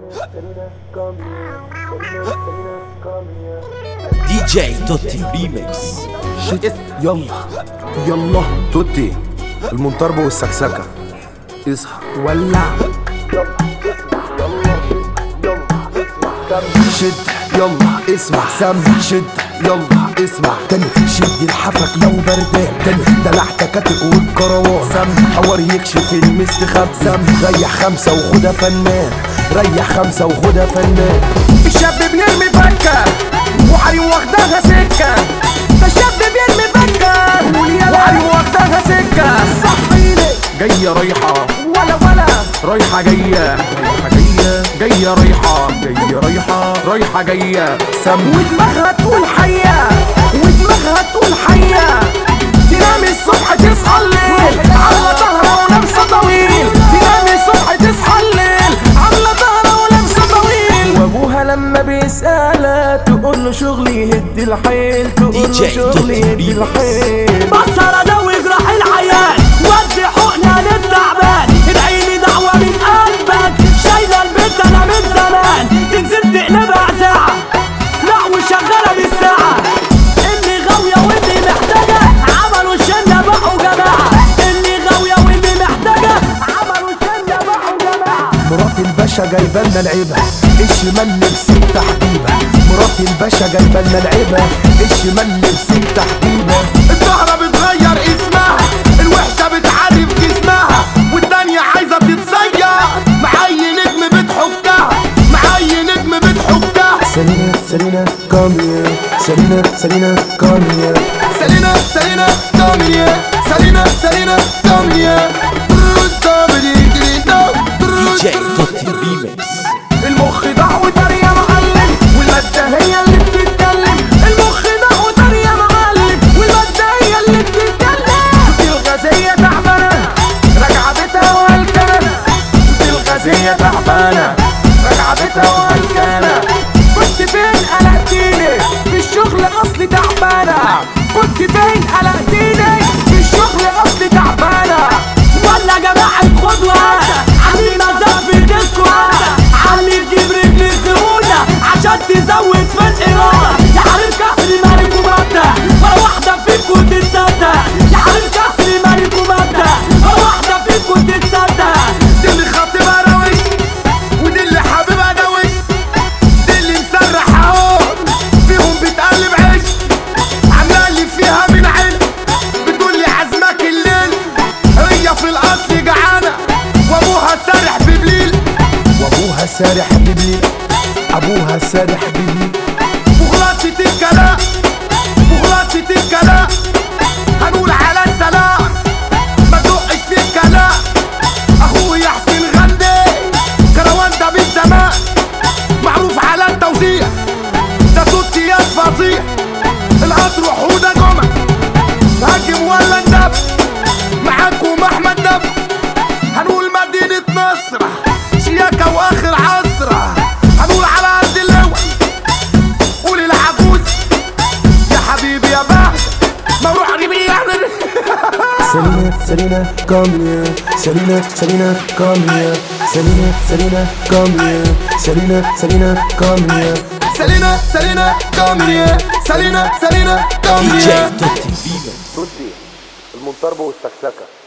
دي جي توتي ريميكس شيت يلا يلا توتي المنطرب والسكسكة اصحى ولع شد يلا اسمع سمع شد يلا اسمع تاني شد الحفك لو بردان تاني دلع تكاتك والكروان سم حوار يكشف المستخب سم ريح خمسة وخدها فنان ريح خمسة وخدها فنان الشاب بيرمي فكة وحريم واخداها سكة ده الشاب بيرمي فكة وحريم واخداها سكة صحيني جاية رايحة ولا ولا رايحة جاية رايحة جاية جاية رايحة جاية رايحة رايحة جاية سم ودماغها تقول حية ودماغها تقول حية تنام الصبح تصحى الليل على ظهرها ولابسة طويل تنام الصبح تصحى الليل على ظهرها ولابسة طويل وابوها لما بيسألها تقول له شغلي يهد الحيل تقول له DJ شغلي يهد توتي الحيل بصر ادوي جراح العيان ودي حقنة للتعبان ادعيلي دعوة من قلبك شايلة البنت انا من زمان تنزل تقلبها ساعة لا وشغالة بالساعة اللي غاوية واللي محتاجة عملوا الشلة بقوا جماعة اللي غاوية واللي محتاجة عملوا الشلة بقوا جماعة مرات الباشا جايبالنا العيبة الشمال لبسين تحديبة مرات الباشا جايبالنا العيبة الشمال لبسين تحديبة الزهرة بتغير اسمها الوحشة بتعرف جسمها والتانية عايزة تتصير مع أي نجم بتحكها مع أي نجم بتحكها سلينا سلينا كامية سلينا سلينا كامية سلينا سلينا كامية سلينا سلينا كامية دي جي توتي ريميكس المخ ده وطري يا معلم والمادة هي اللي بتتكلم المخ ده وطري يا معلم والمادة هي اللي بتتكلم دي الغازية تعبانة راجعة بيتها وهلكانة دي الغازية تعبانة راجعة بيتها وهلكانة كنت فين قلقتيني في الشغل اصلي تعبانة كنت فين قلقتيني في الشغل اصلي تعبانة ولا جماعة خدوة علي مزاج في الديسكو علي تجيب رجل الزهولة عشان تزود في الإيراد يا حريم كسري مالك ومادة ولا واحدة فيكوا تتصدق يا حريم كسري مالك ومادة ولا واحدة فيكوا تتصدق دي اللي خاطبها روش ودي اللي حاببها دوش دي اللي مسرح اهو فيهم بتقلب عيش عامله لي فيها من عين بتقول لي عزمك الليل هي في الاصل جعانه وابوها سارح ببليل وابوها سارح ببليل ابوها سارح ببليل وغلطة الكلام وغلطة الكلام هنقول على السلام ما تدقش في الكلام اخويا حسين غندي كروان ده من زمان معروف على التوزيع ده صوت يا فظيع القطر وحودة جمع هاجم ولا ندف معاكم احمد نف هنقول مدينة نصر شياكة واخر عصرة هنقول على ارض اللوع قول العجوز يا حبيبي يا بحر مروح ريبي Selena, Selena, come here. Selena, Selena, come here. Selena, Selena, come here. Selena, Selena, come here. Selena, Selena, come here. Selena, Selena, come دي here. جي توتي ريميكس المنطربة والسكسكة